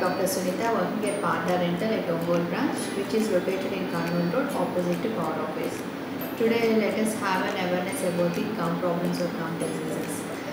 Dr. Sunita working at Partha Rental at Ongole branch, which is located in Karnool Road, opposite to Power Office. Today, let us have an awareness about the gum problems or gum diseases.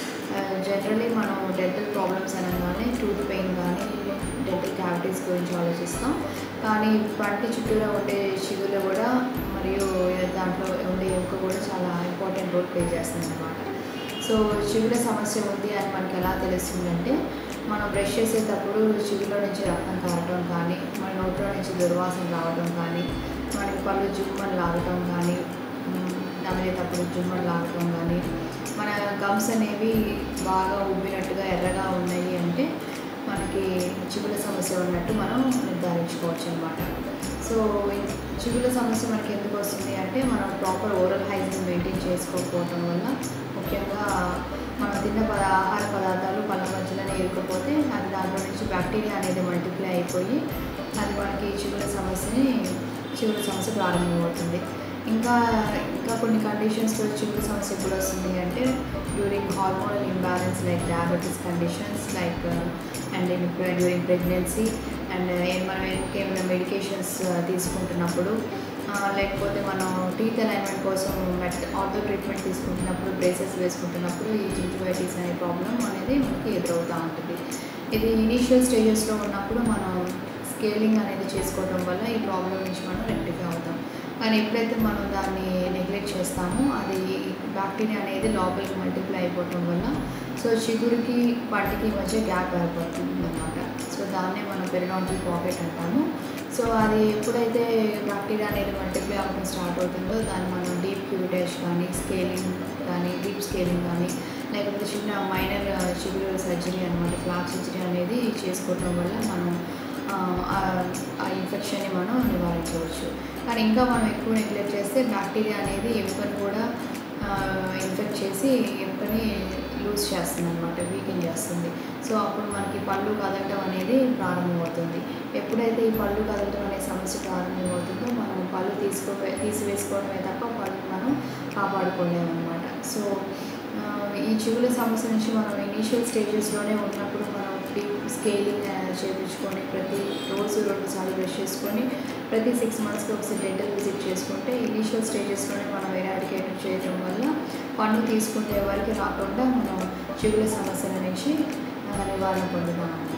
Generally మనం dental problems అనగానే tooth pain కానీ dental cavities గురించి ఆలోచిస్తాం కానీ పంటి చుట్టూరా ఉండే చిగులు కూడా మరియు దాంట్లో ఉండే ఎముక కూడా చాలా ఇంపార్టెంట్ రోల్ ప్లే చేస్తుంది అనమాట సో చిగుల సమస్య ఉంది అని మనకి ఎలా తెలుస్తుందంటే మనం బ్రష్ చేసేటప్పుడు చిగులో నుంచి రక్తం కారటం కానీ మన నోట్లో నుంచి దుర్వాసన రావడం కానీ మనకి పళ్ళు జుమ్మని లాగటం కానీ మ్, నమిలేటప్పుడు జుమ్మని లాగటం కానీ మన గమ్స్ అనేవి బాగా ఉబ్బినట్టుగా ఎర్రగా ఉన్నాయి అంటే మనకి చిగుల సమస్య ఉన్నట్టు మనం నిర్ధారించుకోవచ్చు అనమాట సో ఈ చిగుల సమస్య మనకి ఎందుకు వస్తుంది అంటే మనం ప్రాపర్ ఓరల్ హైజీన్ మెయింటైన్ చేసుకోకపోవటం వల్ల ముఖ్యంగా మనం తిన్న పద ఆహార పదార్థాలు పళ్ళ మధ్యలోనే ఇరుకపోతే అది దాంట్లో నుంచి బ్యాక్టీరియా అనేది మల్టిప్లై అయిపోయి అది మనకి చిగుల సమస్యని చిగుల సమస్య ప్రారంభమవుతుంది ఇంకా ఇంకా కొన్ని కండిషన్స్లో చిగుల సమస్య ఎప్పుడు వస్తుంది అంటే during hormonal imbalance like diabetes conditions like and during pregnancy and మనం ఏమైనా మెడికేషన్స్ తీసుకుంటున్నప్పుడు ఆ, లేకపోతే మనం టీత్ అలైన్మెంట్ కోసం మెట్ ఆర్థో ట్రీట్మెంట్ తీసుకుంటున్నప్పుడు బ్రేసెస్ వేసుకుంటున్నప్పుడు ఈ జింజివైటిస్ అనే ప్రాబ్లం అనేది మనకి ఎదురవుతూ ఉంటుంది ఇది ఇనీషియల్ స్టేజెస్లో ఉన్నప్పుడు మనం స్కేలింగ్ అనేది చేసుకోవడం వల్ల ఈ ప్రాబ్లం నుంచి మనం రెక్టిఫై అవుతాం కానీ ఎప్పుడైతే మనం దాన్ని నెగ్లెక్ట్ చేస్తామో అది బ్యాక్టీరియా అనేది లోపలికి మల్టిప్లై అయిపోవటం వల్ల సో చిగురికి పంటికి మధ్య గ్యాప్ ఏర్పడుతుంది అనమాట సో దాన్నే మనం పెరినాంటల్ పాకెట్ అంటాము సో అది ఎప్పుడైతే బ్యాక్టీరియా అనేది మల్టిప్లై అవ్వడం స్టార్ట్ అవుతుందో దాన్ని మనం డీప్ క్యూరిటేజ్ కానీ స్కేలింగ్ కానీ డీప్ స్కేలింగ్ కానీ లేకపోతే చిన్న మైనర్ చిగురు సర్జరీ అనమాట ఫ్లాక్ సర్జరీ అనేది చేసుకోవటం వల్ల మనం ఆ, ఆ- ఆ ఇన్ఫెక్షన్ని మనం నివారించవచ్చు కానీ ఇంకా మనం ఎక్కువ నెగ్లెక్ట్ చేస్తే బ్యాక్టీరియా అనేది ఎముకని కూడా ఇన్ఫెక్ట్ చేసి ఎముకని లూజ్ చేస్తుంది అనమాట వీకెన్ చేస్తుంది సో అప్పుడు మనకి పళ్ళు కదలటం అనేది ప్రారంభమవుతుంది ఎప్పుడైతే ఈ పళ్ళు కదలటం అనే సమస్య ప్రారంభమవుతుందో మనం పళ్ళు తీసుకో తీసివేసుకోవడమే తప్ప పళ్ళు మనం కాపాడుకోలేము అనమాట సో ఆ, ఈ చిగుల సమస్య నుంచి మనం ఇనీషియల్ స్టేజెస్లోనే ఉన్నప్పుడు మనం డీప్ స్కేలింగ్ చేయించుకొని ప్రతి రోజు రెండు సార్లు బ్రష్ చేసుకొని ప్రతి సిక్స్ మంత్స్కి ఒకసారి డెంటల్ విజిట్ చేసుకుంటే ఇనీషియల్ స్టేజెస్లోనే మనం ఎరాడికేట్ చేయడం వల్ల పన్ను తీసుకునే వరకు రాకుండా మనం చిగుల సమస్యల నుంచి ఆ, నివారణ పొందుతాం